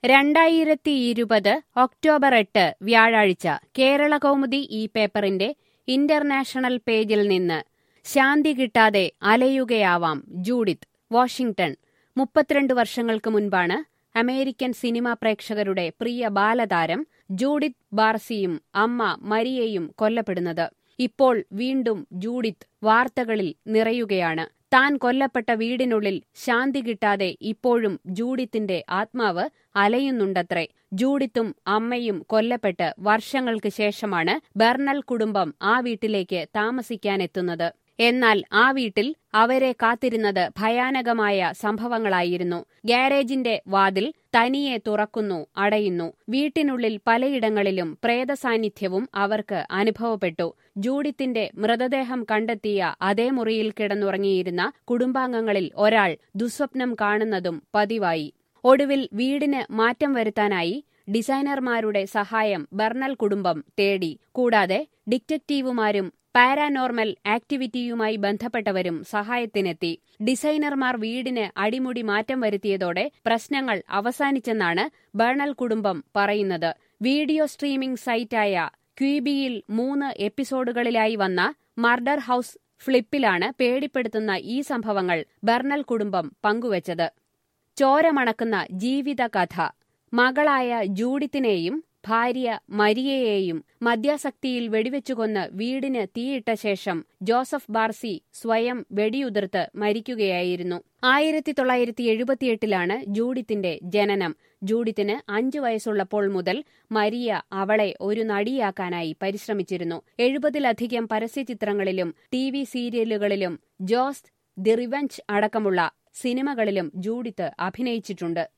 രണ്ടായിരത്തി ഇരുപത് ഒക്ടോബർ എട്ട് വ്യാഴാഴ്ച കേരള കൗമുദി ഈ പേപ്പറിന്റെ ഇന്റർനാഷണൽ പേജിൽ നിന്ന് ശാന്തി കിട്ടാതെ അലയുകയാവാം ജൂഡിത്ത് വാഷിംഗ്ടൺ മുപ്പത്തിരണ്ട് വർഷങ്ങൾക്ക് മുൻപാണ് അമേരിക്കൻ സിനിമാ പ്രേക്ഷകരുടെ പ്രിയ ബാലതാരം ജൂഡിത്ത് ബാർസിയും അമ്മ മരിയയും കൊല്ലപ്പെടുന്നത് ഇപ്പോൾ വീണ്ടും ജൂഡിത്ത് വാർത്തകളിൽ നിറയുകയാണ് താൻ കൊല്ലപ്പെട്ട വീടിനുള്ളിൽ ശാന്തി കിട്ടാതെ ഇപ്പോഴും ജൂഡിത്തിന്റെ ആത്മാവ് അലയുന്നുണ്ടത്രേ ജൂഡിത്തും അമ്മയും കൊല്ലപ്പെട്ട് വർഷങ്ങൾക്ക് ശേഷമാണ് ബെർണൽ കുടുംബം ആ വീട്ടിലേക്ക് താമസിക്കാനെത്തുന്നത് എന്നാൽ ആ വീട്ടിൽ അവരെ കാത്തിരുന്നത് ഭയാനകമായ സംഭവങ്ങളായിരുന്നു ഗാരേജിന്റെ വാതിൽ തനിയെ തുറക്കുന്നു അടയുന്നു വീട്ടിനുള്ളിൽ പലയിടങ്ങളിലും പ്രേതസാന്നിധ്യവും അവർക്ക് അനുഭവപ്പെട്ടു ജൂഡിത്തിന്റെ മൃതദേഹം കണ്ടെത്തിയ അതേ മുറിയിൽ കിടന്നുറങ്ങിയിരുന്ന കുടുംബാംഗങ്ങളിൽ ഒരാൾ ദുസ്വപ്നം കാണുന്നതും പതിവായി ഒടുവിൽ വീടിന് മാറ്റം വരുത്താനായി ഡിസൈനർമാരുടെ സഹായം ബർണൽ കുടുംബം തേടി കൂടാതെ ഡിറ്റക്റ്റീവുമാരും പാരാനോർമൽ ആക്ടിവിറ്റിയുമായി ബന്ധപ്പെട്ടവരും സഹായത്തിനെത്തി ഡിസൈനർമാർ വീടിന് അടിമുടി മാറ്റം വരുത്തിയതോടെ പ്രശ്നങ്ങൾ അവസാനിച്ചെന്നാണ് ബർണൽ കുടുംബം പറയുന്നത് വീഡിയോ സ്ട്രീമിംഗ് സൈറ്റായ ക്യൂബിയിൽ മൂന്ന് എപ്പിസോഡുകളിലായി വന്ന മർഡർ ഹൌസ് ഫ്ലിപ്പിലാണ് പേടിപ്പെടുത്തുന്ന ഈ സംഭവങ്ങൾ ബർണൽ കുടുംബം പങ്കുവച്ചത് ചോരമണക്കുന്ന ജീവിതകഥ മകളായ ജൂഡിത്തിനെയും ഭാര്യ മരിയയെയും മദ്യാസക്തിയിൽ വെടിവെച്ചുകൊന്ന് വീടിന് തീയിട്ട ശേഷം ജോസഫ് ബാർസി സ്വയം വെടിയുതിർത്ത് മരിക്കുകയായിരുന്നു ആയിരത്തി തൊള്ളായിരത്തി എഴുപത്തിയെട്ടിലാണ് ജൂഡിത്തിന്റെ ജനനം ജൂഡിത്തിന് അഞ്ചു വയസ്സുള്ളപ്പോൾ മുതൽ മരിയ അവളെ ഒരു നടിയാക്കാനായി പരിശ്രമിച്ചിരുന്നു എഴുപതിലധികം പരസ്യചിത്രങ്ങളിലും ടി വി സീരിയലുകളിലും ജോസ് ദി റിവഞ്ച് അടക്കമുള്ള സിനിമകളിലും ജൂഡിത്ത് അഭിനയിച്ചിട്ടുണ്ട്